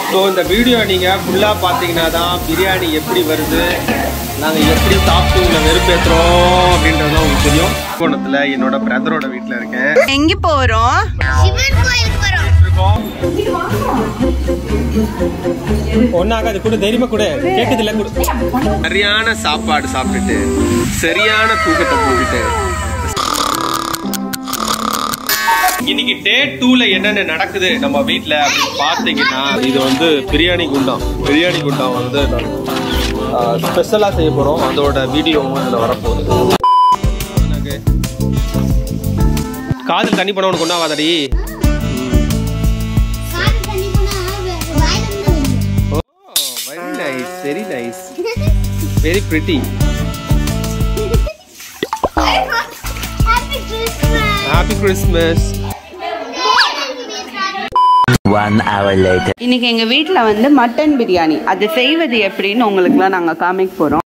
So இந்த video நீங்கள் ஃபுல்லாக பார்த்தீங்கன்னா தான் பிரியாணி எப்படி வருது நாங்கள் எப்படி சாப்பிட்டு உங்களை வெறுப்பேற்றுறோம் அப்படின்றது தான் உங்களுக்கு தெரியும் கோணத்தில் என்னோட பிரதரோட வீட்டில் இருக்கேன் எங்க போறோம் சிவன் கோயிலுக்கு வரோம் ஒன்னாகாது கூட தைரியமா கூட கேட்டது இல்ல கூட சரியான சாப்பாடு சாப்பிட்டுட்டு சரியான தூக்கத்தை போட்டுட்டு இன்னைக்கு டே டூல என்னென்ன நடக்குது நம்ம வீட்ல அப்படின்னு பார்த்தீங்கன்னா இது வந்து பிரியாணி குண்டாம் பிரியாணி குண்டாம் வந்து ஸ்பெஷலா செய்ய போறோம் அதோட வீடியோவும் இதுல வரப்போகுது காதில் தண்ணி பண்ண உனக்கு கொண்டாவாதடி காது தண்ணி போனா வாயில இருந்து oh very nice very nice very pretty happy Christmas happy Christmas One hour later. இன்னைக்கு எங்க வீட்ல வந்து மட்டன் பிரியாணி அது செய்வது எப்படின்னு உங்களுக்குலாம் நாங்க காமிக்க போறோம்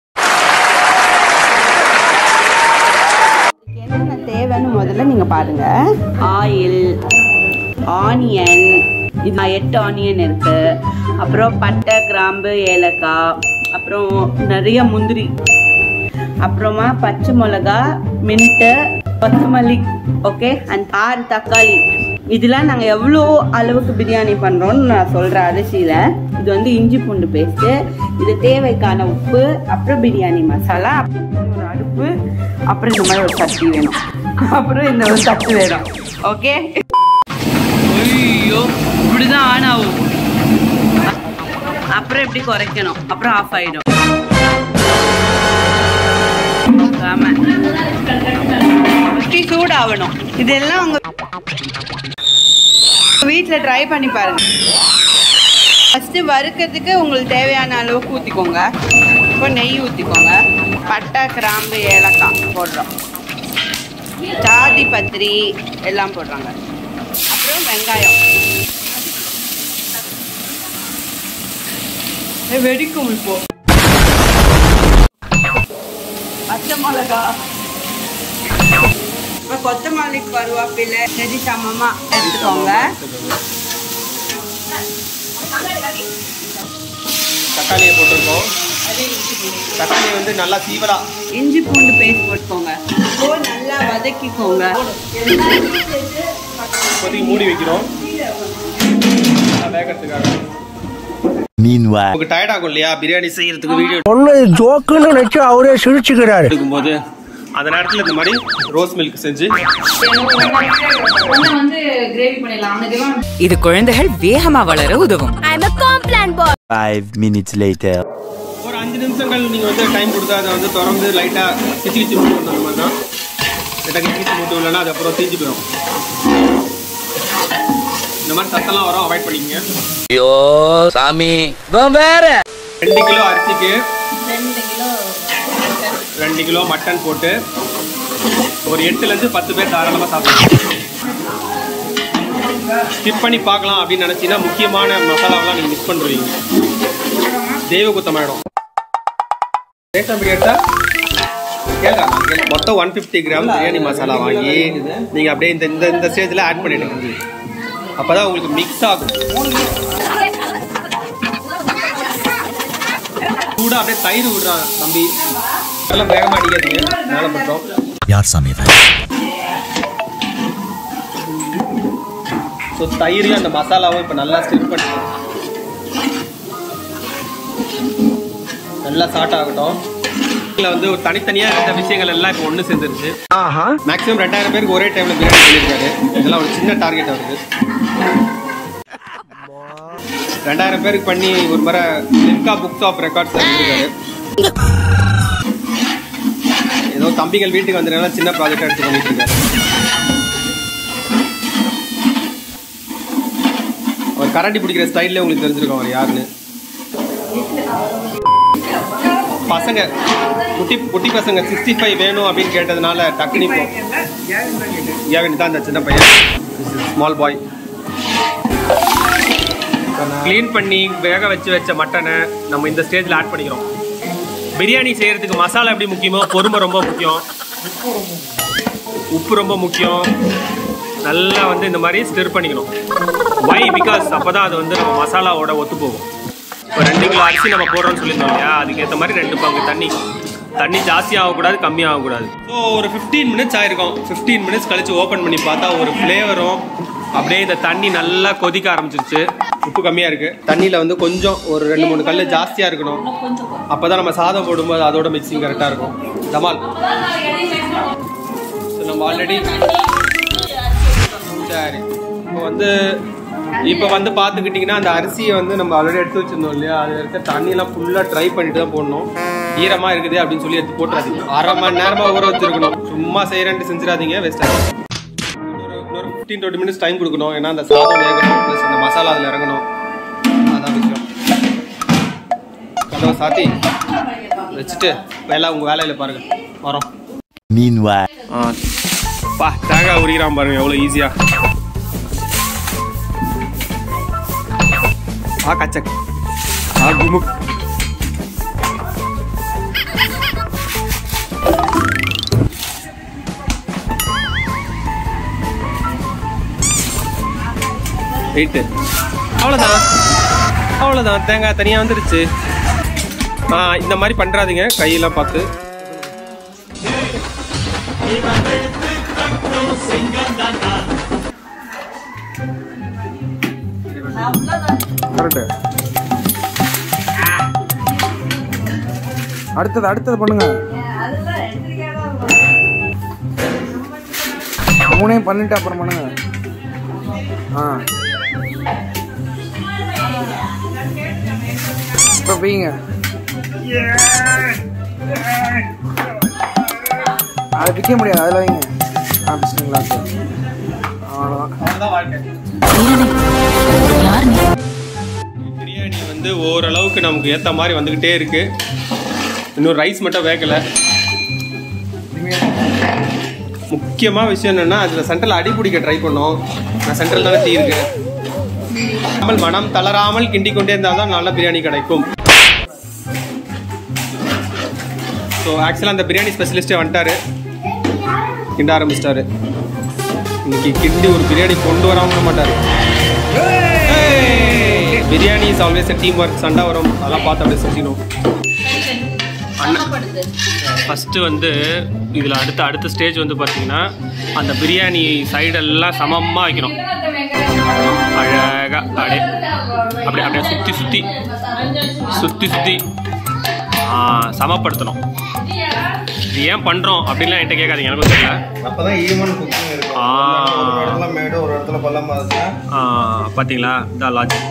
என்னென்ன தேவைன்னு முதல்ல நீங்க பாருங்க ஆயில் ஆனியன் இது எட்டு ஆனியன் இருக்கு அப்புறம் பட்டை கிராம்பு ஏலக்காய் அப்புறம் நிறைய முந்திரி அப்புறமா பச்சை மிளகா மின்ட்டு கொத்தமல்லி ஓகே அண்ட் ஆறு தக்காளி இதெல்லாம் நாங்கள் எவ்வளோ அளவுக்கு பிரியாணி பண்ணுறோம்னு நான் சொல்கிறேன் அரிசியில் இது வந்து இஞ்சி பூண்டு பேஸ்ட்டு இது தேவைக்கான உப்பு அப்புறம் பிரியாணி மசாலா அப்புறம் ஒரு அடுப்பு அப்புறம் இந்த மாதிரி ஒரு சட்டி வேணும் அப்புறம் இந்த ஒரு தட்டு வேணும் ஓகே ஐயோ இப்படிதான் ஆன் ஆகும் அப்புறம் எப்படி குறைக்கணும் அப்புறம் ஆஃப் ஆயிடும் ஆமா சுற்றி சூடாகணும் இதெல்லாம் உங்க வீட்டில் ட்ரை பண்ணி பாருங்க ஃபஸ்ட்டு வறுக்கிறதுக்கு உங்களுக்கு தேவையான அளவுக்கு ஊற்றிக்கோங்க இப்போ நெய் ஊற்றிக்கோங்க பட்டை கிராம்பு ஏலக்காய் போடுறோம் ஜாதி பத்திரி எல்லாம் போடுறாங்க அப்புறம் வெங்காயம் ஏய், வெடிக்கும் இப்போ பச்சை மிளகா இப்போ கொத்தமல்லி கருவேப்பிலை செடி சமமா எடுத்துக்கோங்க தக்காளியை போட்டிருக்கோம் தக்காளி வந்து நல்லா சீவலா இஞ்சி பூண்டு பேஸ்ட் போட்டுக்கோங்க இப்போ நல்லா வதக்கிக்கோங்க இப்போதைக்கு மூடி வைக்கிறோம் நல்லா வேகறதுக்காக Meanwhile. உங்களுக்கு டயர்ட் ஆகும் இல்லையா பிரியாணி செய்யறதுக்கு வீடியோ சொன்னது ஜோக்குன்னு நினைச்சு அவரே சிரிச்சுக்கிறாரு எடுக்கும்போது அந்த நேரத்தில் இந்த மாதிரி ரோஸ் மில்க் செஞ்சு இது குழந்தைகள் வேகமா வளர உதவும் I'm a complan boy. Five minutes later. ஒரு அஞ்சு நிமிஷங்கள் நீங்கள் வந்து டைம் கொடுத்து அதை வந்து திறந்து லைட்டாக கிச்சு கிச்சு மூட்டு விடணும் அந்த மாதிரி தான் லைட்டாக கிச்சு கிச்சு மூட்டு விடலன்னா அது அப்புறம் தீஞ்சு போயிடும் இந்த மாதிரி சத்தெல்லாம் வரும் அவாய்ட் பண்ணிக்கங்க ஐயோ சாமி இவன் வேற ரெண்டு கிலோ அரிசிக்கு ரெண்டு கிலோ மட்டன் போட்டு ஒரு எட்டுலேருந்து பத்து பேர் தாராளமாக சாப்பிடலாம் ஸ்கிப் பண்ணி பார்க்கலாம் அப்படின்னு நினச்சிங்கன்னா முக்கியமான மசாலாவெல்லாம் நீங்கள் மிஸ் பண்ணுறீங்க தெய்வ குத்தமாயிடும் ரேட் அப்படி எடுத்தா கேளுடா, நான் கேளு. மொத்தம் one fifty gram biryani masala வாங்கி நீங்கள் அப்படியே இந்த இந்த இந்த ஸ்டேஜில் ஆட் பண்ணிடுங்க அப்பதான் உங்களுக்கு மிக்ஸ் ஆகும் கூட அப்படியே தயிர் விடுறான் தம்பி நல்லா வேகமா அடிக்காதீங்க மேலே பட்டோம் யார் சாமி ஸோ தயிரையும் அந்த மசாலாவும் இப்போ நல்லா ஸ்டிர் பண்ணி நல்லா சாட் ஆகட்டும் இதில் வந்து ஒரு தனித்தனியாக இருந்த விஷயங்கள் எல்லாம் இப்போ ஒன்று சேர்ந்துருச்சு மேக்ஸிமம் ரெண்டாயிரம் பேருக்கு ஒரே டைமில் பிரியாணி பண்ணியிருக்காரு இதெல்லாம் ஒரு சின்ன டார்கெட் வருது ரெண்டாயிரம் பேருக்கு பண்ணி ஒரு முறை லிம்கா புக்ஸ் ஆஃப் ரெக்கார்ட்ஸ் எழுதிருக்காரு ஏதோ தம்பிகள் வீட்டுக்கு வந்ததுனால சின்ன ப்ராஜெக்ட் எடுத்து பண்ணிட்டு இருக்காரு அவர் கரண்டி பிடிக்கிற ஸ்டைல்ல உங்களுக்கு தெரிஞ்சிருக்கும் அவர் யாருன்னு பசங்க குட்டி குட்டி பசங்க சிக்ஸ்டி ஃபைவ் வேணும் அப்படின்னு கேட்டதுனால டக்குனு இப்போ ஏன் தான் இந்த சின்ன பையன் ஸ்மால் பாய் க்ளீன் பண்ணி வேக வச்சு வச்ச மட்டனை நம்ம இந்த ஸ்டேஜில் ஆட் பண்ணிக்கிறோம் பிரியாணி செய்யறதுக்கு மசாலா எப்படி முக்கியமோ பொறுமை ரொம்ப முக்கியம் உப்பு ரொம்ப முக்கியம் நல்லா வந்து இந்த மாதிரி ஸ்டிர் பண்ணிக்கணும் வை பிகாஸ் அப்பதான் அது வந்து நம்ம மசாலாவோட ஒத்து போகும் இப்போ ரெண்டு கிலோ அரிசி நம்ம போடுறோம்னு சொல்லியிருந்தோம் இல்லையா அதுக்கேற்ற மாதிரி ரெண்டு பங்கு தண்ணி தண்ணி ஜாஸ்தி ஆகக்கூடாது கம்மியாக ஆகக்கூடாது ஸோ ஒரு ஃபிஃப்டீன் மினிட்ஸ் ஆயிருக்கும் ஃபிஃப்டீன் மினிட்ஸ் கழிச்சு ஓப்பன் பண்ணி பார்த்தா ஒரு ஃப்ளேவரும் அப்படியே இந்த தண்ணி நல்லா கொதிக்க ஆரம்பிச்சிருச்சு உப்பு கம்மியாக இருக்குது தண்ணியில் வந்து கொஞ்சம் ஒரு ரெண்டு மூணு கல் ஜாஸ்தியாக இருக்கணும் அப்போ தான் நம்ம சாதம் போடும்போது அதோட மிக்சிங் கரெக்டாக இருக்கும் தமால் So, நம்ம ஆல்ரெடி சரி இப்போ வந்து இப்போ வந்து பார்த்துக்கிட்டிங்கன்னா அந்த அரிசியை வந்து நம்ம ஆல்ரெடி எடுத்து வச்சிருந்தோம் இல்லையா அதில் இருக்க தண்ணியெல்லாம் ஃபுல்லாக ட்ரை பண்ணிட்டு தான் போடணும் ஈரமாக இருக்குது அப்படின்னு சொல்லி எடுத்து போட்டுறாதீங்க அரை மணி நேரமாக ஊற வச்சிருக்கணும் சும்மா செய்கிறேன்ட்டு செஞ்சிடாதீங்க வேஸ்ட் ஆகும் இன்னொரு இன்னொரு ஃபிஃப்டீன் டுவெண்ட்டி மினிட்ஸ் டைம் கொடுக்கணும் ஏன்னா அந்த சாதம் வேகணும் ப்ளஸ் அந்த மசாலா அதில் இறங்கணும் அதான் விஷயம் கதவை சாத்தி வச்சுட்டு வேலை உங்கள் வேலையில் பாருங்கள் வரோம் Meanwhile. ஆ பா தேங்காய் உரிக்கிறான் பாருங்க எவ்வளோ ஈஸியாக ஆ கச்சக் ஆ குமுக் ரைட்டு அவ்வளோதான் அவ்வளோதான் தேங்காய் தனியாக வந்துருச்சு ஆ இந்த மாதிரி பண்ணுறாதீங்க கையெல்லாம் பார்த்து கரெக்டு அடுத்தது அடுத்தது பண்ணுங்க மூணையும் பண்ணிட்டு அப்புறம் பண்ணுங்க ஆ இப்போ பீங்க அது விற்க முடியாது அதில் வைங்க ஆ பிஸ்மிங்களா அவ்வளோதான் பிரியாணி வந்து ஓரளவுக்கு நமக்கு ஏற்ற மாதிரி வந்துக்கிட்டே இருக்கு இன்னும் ரைஸ் மட்டும் வேகலை முக்கியமாக விஷயம் என்னென்னா அதில் சென்ட்ரல் அடி பிடிக்க ட்ரை பண்ணோம் நான் சென்ட்ரல் தானே தீ இருக்கு நம்ம மனம் தளராமல் கிண்டி கொண்டே இருந்தால் தான் நல்ல பிரியாணி கிடைக்கும் ஸோ ஆக்சுவலாக அந்த பிரியாணி ஸ்பெஷலிஸ்டே வந்துட்டாரு கிண்ட ஆரம்பிச்சிட்டாரு இன்னைக்கு கிண்டி ஒரு பிரியாணி கொண்டு வராம விட மாட்டாரு biryani is always team work சண்டை வரும் அதெல்லாம் பார்த்து அப்படியே செஞ்சிடும் ஃபஸ்ட்டு வந்து இதில் அடுத்த அடுத்த ஸ்டேஜ் வந்து பார்த்தீங்கன்னா அந்த பிரியாணி சைடெல்லாம் சமமாக வைக்கணும் அழகாக அப்படியே அப்படியே அப்படியே சுற்றி சுற்றி சுற்றி சுற்றி சமப்படுத்தணும் இது ஏன் பண்ணுறோம் அப்படின்லாம் என்கிட்ட கேட்காதீங்க எனக்கும் தெரியல அப்பதான் ஈவன் குக்கிங் இருக்கும் ஆ. ஒரு இடத்துல மேடு ஒரு இடத்துல பள்ளமா இருந்துச்சுன்னா ஆ, பார்த்தீங்களா இதான் லாஜிக்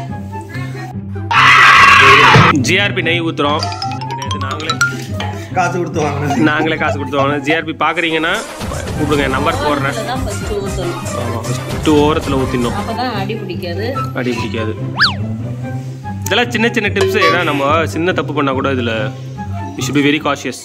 ஜிஆர்பி நெய் ஊற்றுறோம் கிடையாது நாங்களே காசு கொடுத்து வாங்கினது நாங்களே காசு கொடுத்து வாங்க ஜிஆர்பி பார்க்குறீங்கன்னா கூப்பிடுங்க நம்பர் போடுறேன் தான் ஃபர்ஸ்ட் ஊற்றணும் ஆமாம் ஃபஸ்ட்டு ஓரத்தில் ஊற்றிடணும் அப்பதான் அடி பிடிக்காது அடி பிடிக்காது இதெல்லாம் சின்ன சின்ன டிப்ஸ் ஏன்னா நம்ம சின்ன தப்பு பண்ணால் கூட இதில் you should be very cautious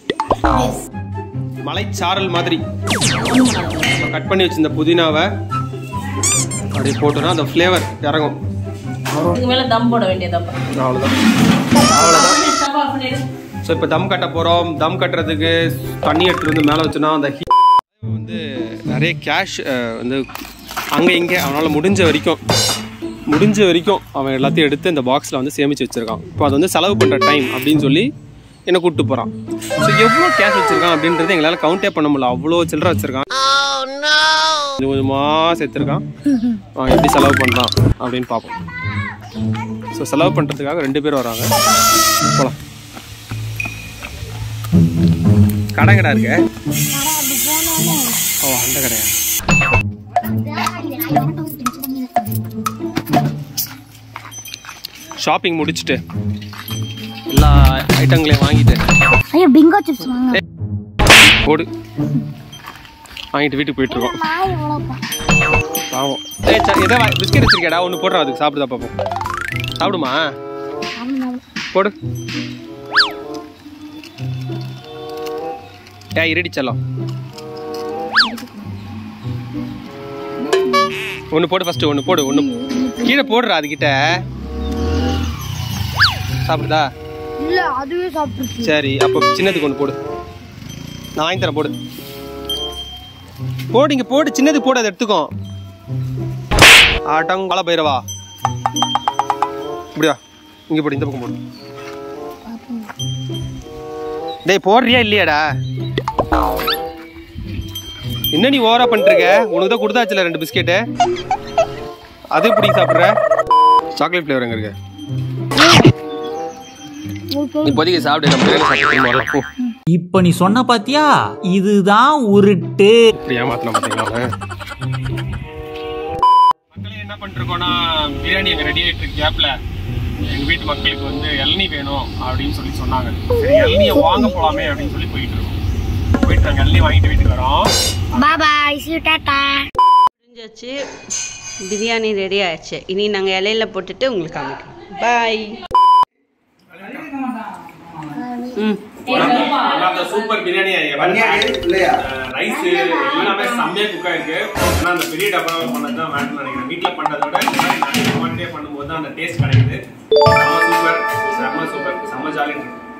மலைச்சாரல் மாதிரி கட் பண்ணி வச்சிருந்த புதினாவை அப்படியே போட்டோன்னா அந்த ஃப்ளேவர் இறங்கும் இதுக்கு மேல தம் போட வேண்டியதப்பா அவ்வளோதான் அவ்வளோதான் ஸோ இப்போ தம் கட்ட போகிறோம் தம் கட்டுறதுக்கு தண்ணி எடுத்துட்டு வந்து மேலே வச்சோன்னா அந்த heat வந்து நிறைய கேஷ் வந்து அங்கே இங்கே அவனால் முடிஞ்ச வரைக்கும் முடிஞ்ச வரைக்கும் அவன் எல்லாத்தையும் எடுத்து இந்த பாக்ஸில் வந்து சேமித்து வச்சுருக்கான் இப்போ அது வந்து செலவு பண்ணுற டைம் அப்படின்னு சொல்லி என்னை கூப்பிட்டு போகிறான் ஸோ எவ்வளோ கேஷ் வச்சுருக்கான் அப்படின்றது எங்களால் கவுண்டே பண்ண முடியல அவ்வளோ சில்லற வச்சுருக்கான் கொஞ்சம் கொஞ்சமாக சேர்த்துருக்கான் அவன் எப்படி செலவு பண்ணுறான் அப்படின்னு பார்ப்போம் ஸோ செலவு பண்ணுறதுக்காக ரெண்டு பேர் வராங்க போகலாம் கடைங்கடா இருக்கு ஓ அந்த கடையா ஷாப்பிங் முடிச்சுட்டு எல்லா ஐட்டங்களையும் வாங்கிட்டு ஐயோ பிங்கோ சிப்ஸ் வாங்க போடு வாங்கிட்டு வீட்டுக்கு போயிட்டு இருக்கோம் நாய் எவ்வளோப்பா பாவம் ஏய் ச- எதோ பிஸ்கெட் வச்சிருக்கேடா ஒன்று போடுறோம் அதுக்கு சாப்பிடுதா பார்ப்போம் சாப்பிடுமா போடு ஏய் இருடி செல்லம் ஒன்று போடு ஃபஸ்ட்டு ஒன்று போடு ஒன்று கீழே போடுறா அதுக்கிட்ட சாப்பிடுதா இல்ல அதுவே சாப்பிட்டுருச்சு சரி அப்போ சின்னதுக்கு ஒன்று போடு நான் வாங்கி தரேன் போடு போடு இங்கே போடு சின்னது போடு அதை எடுத்துக்கோ ஆட்டம் கால பைரவா இப்படியா இங்க போடு இந்த பக்கம் போடு டேய் போடுறியா இல்லையாடா என்ன நீ ஓவரா பண்ணிருக்க உனக்கு தான் கொடுத்தாச்சுல ரெண்டு பிஸ்கெட்டு அது எப்படி சாப்பிட்ற சாக்லேட் ஃப்ளேவர் எங்க இருக்கு இப்போதைக்கு சாப்பிடு நம்ம பிரியாணி சாப்பிட்டு வரலாம் போ இப்ப நீ சொன்ன பாத்தியா இதுதான் உருட்டு இப்படி ஏமாத்தின பார்த்தீங்களா மக்களே என்ன பண்ணிருக்கோம்னா பிரியாணி எங்க ரெடி ஆயிட்டு இருக்கு கேப்ல எங்க வீட்டு மக்களுக்கு வந்து இளநீ வேணும் அப்படின்னு சொல்லி சொன்னாங்க சரி இளநிய வாங்க போலாமே அப்படின்னு சொல்லி போயிட்டு இருக்கோம் போயிட்டு நாங்க இளநீ வாங்கிட்டு வீட்டுக்கு வரோம் பாய் பாய் சி டாடா முடிஞ்சாச்சு பிரியாணி ரெடி ஆயிடுச்சு இனி நாங்கள் இலையில போட்டுட்டு உங்களுக்கு காமிக்கிறோம் பாய் ம் அந்த சூப்பர் பிரியாணி இல்லையா ரைஸ் எல்லாமே செம்மையா குக் ஆயிருக்கு ஏன்னா அந்த பெரிய டப்பாவில் பண்ணது தான் வேணும்னு நினைக்கிறேன் வீட்டுல பண்றதை விட இந்த மாதிரி நாங்க one day பண்ணும்போது தான் அந்த டேஸ்ட் கிடைக்குது செம்ம சூப்பர் செம்ம சூப்பர் செம்ம ஜாலி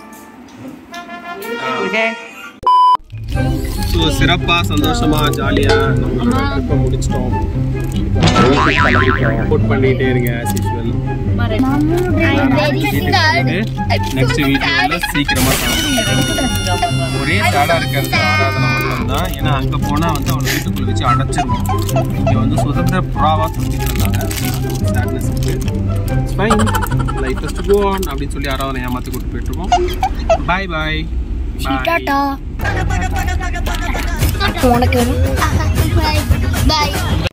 ஓகே ஸோ சிறப்பாக சந்தோஷமாக ஜாலியாக நம்மளோட ட்ரிப்பை முடிச்சிட்டோம் சப்போர்ட் பண்ணிகிட்டே இருங்க as usual. நெக்ஸ்ட் வீடியோவில் சீக்கிரமாக ஒரே சேடாக இருக்கிறது ஆராதனை மட்டும் தான் ஏன்னா அங்கே போனால் வந்து அவளை வீட்டுக்குள்ளே வச்சு அடைச்சிருவோம் இங்கே வந்து சுதந்திர புறாவாக சுற்றிட்டு இருந்தாங்க சேட்னஸ் இருக்குது ஃபைன் லைட்டஸ்ட் கோ ஆன் அப்படின்னு சொல்லி ஆராதனை ஏமாற்றி கூட்டு போயிட்டுருக்கோம் பாய் பாய் பாய் டாடா உனக்கு வேணும் பாய்